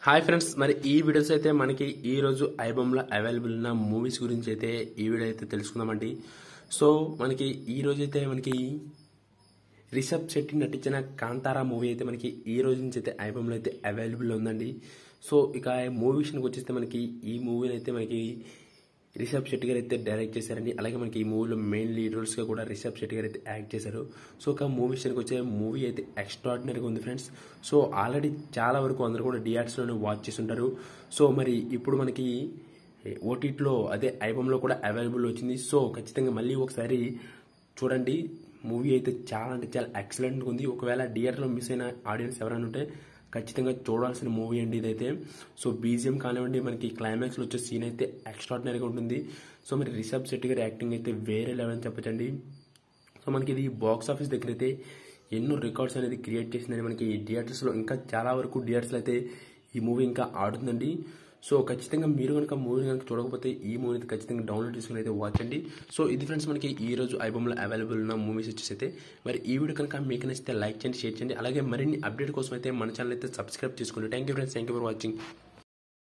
hi friends మరి ఈ videos అయితే మనకి ఈ రోజు ఐబమ్లో అవైలబుల్ ఉన్న మూవీస్ గురించి అయితే ఈ వీడియో అయితే తెలుసుకుందామండి సో మనకి ఈ రోజు అయితే మనకి రిషబ్ శెట్టి నటించిన కాంతారా మూవీ అయితే మనకి ఈ రోజు నుంచి అయితే ఐబమ్లో అయితే అవైలబుల్ ఉందండి సో ఇక మూవీ విషయానికి వచ్చేస్తే మనకి ఈ మూవీని అయితే మనకి రిషబ్ శెట్టి గారు అయితే డైరెక్ట్ చేశారండి అలాగే మనకి ఈ మూవీలో మెయిన్ లీడ్ రోల్స్గా కూడా రిషబ్ శెట్టి గారు అయితే యాక్ట్ చేశారు సో ఒక మూవీ విషయానికి వచ్చే మూవీ అయితే ఎక్స్ట్రాడినరీగా ఉంది ఫ్రెండ్స్ సో ఆల్రెడీ చాలా వరకు అందరూ కూడా థియేటర్స్లోనే వాచ్ చేసి ఉంటారు సో మరి ఇప్పుడు మనకి ఓటీటీలో అదే ఐబమ్లో కూడా అవైలబుల్ వచ్చింది సో ఖచ్చితంగా మళ్ళీ ఒకసారి చూడండి మూవీ అయితే చాలా అంటే చాలా ఎక్సలెంట్గా ఉంది ఒకవేళ థియేటర్లో మిస్ అయిన ఆడియన్స్ ఎవరైనా ఉంటే ఖచ్చితంగా చూడాల్సిన మూవీ అండి ఇదైతే సో బీజిఎం కానివ్వండి మనకి క్లైమాక్స్లో వచ్చే సీన్ అయితే ఎక్స్ట్రాడినరీగా ఉంటుంది సో మరి రిషబ్ శెట్టి గారి యాక్టింగ్ అయితే వేరే లెవెల్ అని చెప్పచ్చండి సో మనకి ఇది బాక్స్ ఆఫీస్ దగ్గర అయితే ఎన్నో రికార్డ్స్ అనేది క్రియేట్ చేసిందని మనకి థియేటర్స్లో ఇంకా చాలా వరకు థియేటర్స్లో అయితే ఈ మూవీ ఇంకా ఆడుతుందండి సో ఖచ్చితంగా మీరు కనుక మూవీ కనుక చూడకపోతే ఈ మూవీ అయితే ఖచ్చితంగా డౌన్లోడ్ చేసుకుని అయితే వాచ్ అండి సో ఇది ఫ్రెండ్స్ మనకి ఈ రోజు ఐబమ్లో అవైలబుల్ ఉన్న మూవీస్ వచ్చేసి అయితే మరి ఈ వీడియో కనుక మీకు నచ్చితే లైక్ చేయండి షేర్ చేయండి అలాగే మరిన్ని అప్డేట్ కోసం అయితే మన ఛానల్ అయితే సబ్స్క్రైబ్ చేసుకోండి thank you friends thank you for watching